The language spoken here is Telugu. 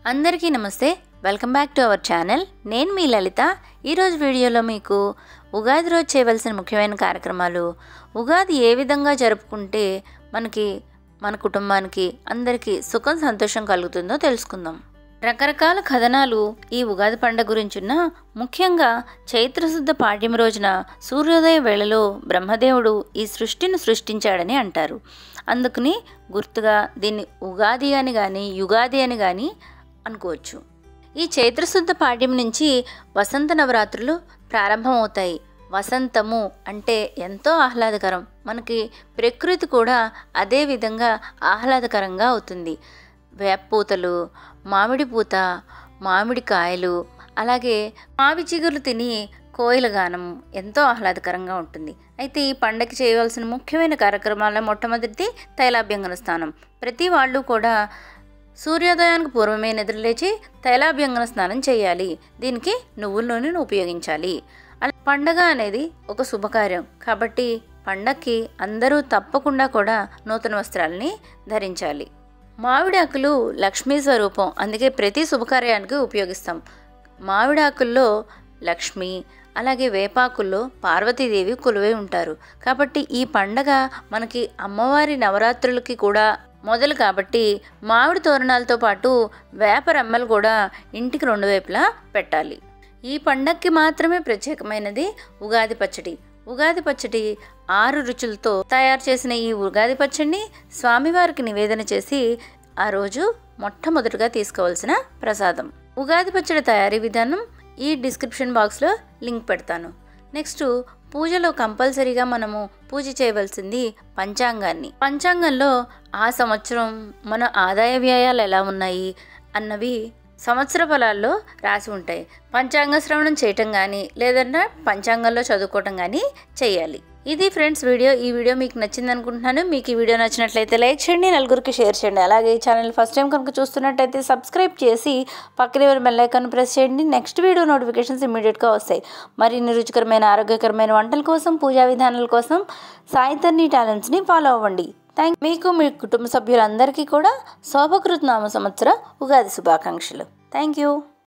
అందరికీ నమస్తే welcome back to our channel నేను మీ లలిత ఈరోజు వీడియోలో మీకు ఉగాది రోజు చేయవలసిన ముఖ్యమైన కార్యక్రమాలు ఉగాది ఏ విధంగా జరుపుకుంటే మనకి మన కుటుంబానికి అందరికీ సుఖం సంతోషం కలుగుతుందో తెలుసుకుందాం రకరకాల కథనాలు ఈ ఉగాది పండుగ గురించున్న ముఖ్యంగా చైత్రశుద్ధ పాడ్యం రోజున సూర్యోదయ వేళలో బ్రహ్మదేవుడు ఈ సృష్టిని సృష్టించాడని అంటారు అందుకని గుర్తుగా దీన్ని ఉగాది అని కానీ యుగాది అని కానీ అనుకోవచ్చు ఈ చైత్రశుద్ధ పాడ్యం నుంచి వసంత నవరాత్రులు ప్రారంభమవుతాయి వసంతము అంటే ఎంతో ఆహ్లాదకరం మనకి ప్రకృతి కూడా అదే విధంగా ఆహ్లాదకరంగా అవుతుంది వేపపూతలు మామిడి పూత మామిడి కాయలు అలాగే మావి చిగురు తిని కోయిల గానం ఎంతో ఆహ్లాదకరంగా ఉంటుంది అయితే ఈ పండగకి చేయవలసిన ముఖ్యమైన కార్యక్రమాల మొట్టమొదటిది తైలాభ్యంగన స్నానం ప్రతి వాళ్ళు కూడా సూర్యోదయానికి పూర్వమే నిద్రలేచి తైలాభ్యంగన స్నానం చేయాలి దీనికి నువ్వుల నూనెను ఉపయోగించాలి అలా పండగ అనేది ఒక శుభకార్యం కాబట్టి పండక్కి అందరూ తప్పకుండా కూడా నూతన వస్త్రాలని ధరించాలి మామిడి ఆకులు లక్ష్మీ స్వరూపం అందుకే ప్రతి శుభకార్యానికి ఉపయోగిస్తాం మామిడి ఆకుల్లో లక్ష్మి అలాగే వేపాకుల్లో పార్వతీదేవి కొలువై ఉంటారు కాబట్టి ఈ పండగ మనకి అమ్మవారి నవరాత్రులకి కూడా మొదలు కాబట్టి మామిడి తోరణాలతో పాటు వేప రెమ్మలు కూడా ఇంటికి రెండు వైపులా పెట్టాలి ఈ పండక్కి మాత్రమే ప్రత్యేకమైనది ఉగాది పచ్చడి ఉగాది పచ్చడి ఆరు రుచులతో తయారు చేసిన ఈ ఉగాది పచ్చడిని స్వామివారికి నివేదన చేసి ఆ రోజు మొట్టమొదటిగా తీసుకోవాల్సిన ప్రసాదం ఉగాది పచ్చడి తయారీ విధానం ఈ డిస్క్రిప్షన్ బాక్స్లో లింక్ పెడతాను నెక్స్ట్ పూజలో కంపల్సరీగా మనము పూజ చేయవలసింది పంచాంగాన్ని పంచాంగంలో ఆ సంవత్సరం మన ఆదాయ వ్యయాలు ఎలా ఉన్నాయి అన్నవి సంవత్సర ఫలాల్లో రాసి ఉంటాయి పంచాంగ శ్రవణం చేయటం కానీ లేదంటే పంచాంగంలో చదువుకోవటం కానీ చేయాలి ఇది ఫ్రెండ్స్ వీడియో ఈ వీడియో మీకు నచ్చింది అనుకుంటున్నాను మీకు ఈ వీడియో నచ్చినట్లయితే లైక్ చేయండి నలుగురికి షేర్ చేయండి అలాగే ఈ ఛానల్ ఫస్ట్ టైం కనుక చూస్తున్నట్టయితే సబ్స్క్రైబ్ చేసి పక్కనే బెల్ ఐకాన్ ప్రెస్ చేయండి నెక్స్ట్ వీడియో నోటిఫికేషన్స్ ఇమీడియట్గా వస్తాయి మరిన్ని రుచికరమైన ఆరోగ్యకరమైన వంటల కోసం పూజా విధానాల కోసం సాయితర్ని టాలెంట్స్ని ఫాలో అవ్వండి థ్యాంక్ మీకు మీ కుటుంబ సభ్యులందరికీ కూడా శోభకృత్ నామ సంవత్సర ఉగాది శుభాకాంక్షలు థ్యాంక్ యూ